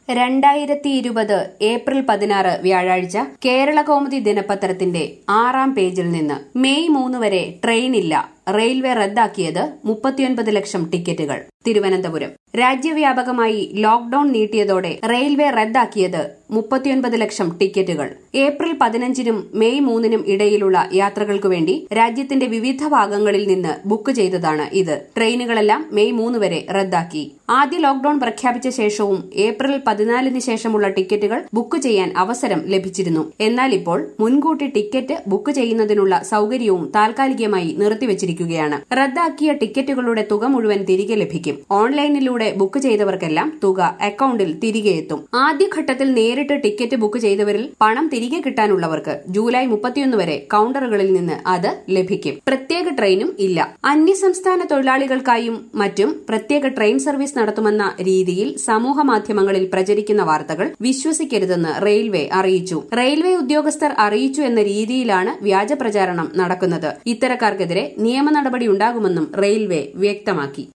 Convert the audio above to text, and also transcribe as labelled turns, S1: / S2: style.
S1: രണ്ടായിരത്തി ഇരുപത് ഏപ്രിൽ പതിനാറ് വ്യാഴാഴ്ച കേരള കൗമുദി ദിനപത്രത്തിന്റെ ആറാം പേജിൽ നിന്ന് മെയ് മൂന്ന് വരെ ട്രെയിനില്ല റെയിൽവേ റദ്ദാക്കിയത് മുപ്പത്തിയൊൻപത് ലക്ഷം ടിക്കറ്റുകൾ തിരുവനന്തപുരം രാജ്യവ്യാപകമായി ലോക്ഡൌൺ നീട്ടിയതോടെ റെയിൽവേ റദ്ദാക്കിയത് മുപ്പത്തിയൊൻപത് ലക്ഷം ടിക്കറ്റുകൾ ഏപ്രിൽ പതിനഞ്ചിനും മെയ് മൂന്നിനും ഇടയിലുള്ള യാത്രകൾക്കു വേണ്ടി രാജ്യത്തിന്റെ വിവിധ ഭാഗങ്ങളിൽ നിന്ന് ബുക്ക് ചെയ്തതാണ് ഇത് ട്രെയിനുകളെല്ലാം മെയ് മൂന്ന് വരെ റദ്ദാക്കി ആദ്യ ലോക്ഡൌൺ പ്രഖ്യാപിച്ച ശേഷവും ഏപ്രിൽ പതിനാലിന് ശേഷമുള്ള ടിക്കറ്റുകൾ ബുക്ക് ചെയ്യാൻ അവസരം ലഭിച്ചിരുന്നു എന്നാൽ ഇപ്പോൾ മുൻകൂട്ടി ടിക്കറ്റ് ബുക്ക് ചെയ്യുന്നതിനുള്ള സൌകര്യവും താൽക്കാലികമായി നിർത്തിവച്ചിരിക്കുകയാണ് റദ്ദാക്കിയ ടിക്കറ്റുകളുടെ തുക മുഴുവൻ തിരികെ ലഭിക്കും ഓൺലൈനിലൂടെ ബുക്ക് ചെയ്തവർക്കെല്ലാം തുക അക്കൌണ്ടിൽ തിരികെ എത്തും ആദ്യഘട്ടത്തിൽ നേരിട്ട് ടിക്കറ്റ് ബുക്ക് ചെയ്തവരിൽ പണം തിരികെ കിട്ടാനുള്ളവർക്ക് ജൂലൈ മുപ്പത്തിയൊന്ന് വരെ കൌണ്ടറുകളിൽ നിന്ന് അത് ലഭിക്കും പ്രത്യേക ട്രെയിനും ഇല്ല അന്യസംസ്ഥാന തൊഴിലാളികൾക്കായും മറ്റും പ്രത്യേക ട്രെയിൻ സർവീസ് നടത്തുമെന്ന രീതിയിൽ സമൂഹ മാധ്യമങ്ങളിൽ പ്രചരിക്കുന്ന വാർത്തകൾ വിശ്വസിക്കരുതെന്ന് റെയിൽവേ അറിയിച്ചു റെയിൽവേ ഉദ്യോഗസ്ഥർ അറിയിച്ചു എന്ന രീതിയിലാണ് വ്യാജ പ്രചാരണം നടക്കുന്നത് ഇത്തരക്കാർക്കെതിരെ നിയമ നടപടി ഉണ്ടാകുമെന്നും റെയിൽവേ വ്യക്തമാക്കി